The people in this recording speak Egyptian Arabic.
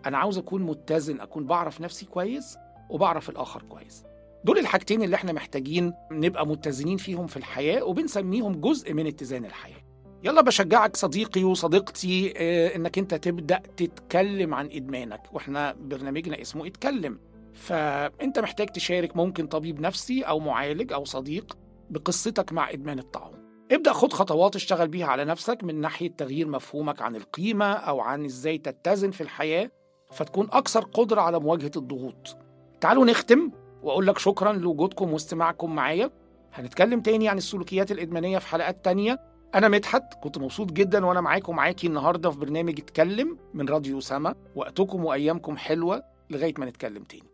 انا عاوز اكون متزن اكون بعرف نفسي كويس وبعرف الاخر كويس دول الحاجتين اللي احنا محتاجين نبقى متزنين فيهم في الحياه وبنسميهم جزء من اتزان الحياه يلا بشجعك صديقي وصديقتي آه، انك انت تبدا تتكلم عن ادمانك واحنا برنامجنا اسمه اتكلم فانت محتاج تشارك ممكن طبيب نفسي او معالج او صديق بقصتك مع ادمان الطعام ابدا خد خطوات اشتغل بيها على نفسك من ناحيه تغيير مفهومك عن القيمه او عن ازاي تتزن في الحياه فتكون اكثر قدره على مواجهه الضغوط تعالوا نختم واقول لك شكرا لوجودكم واستماعكم معايا هنتكلم تاني عن السلوكيات الادمانيه في حلقات تانيه انا مدحت كنت مبسوط جدا وانا معاكم معاكي النهارده في برنامج اتكلم من راديو سما وقتكم وايامكم حلوه لغايه ما نتكلم تاني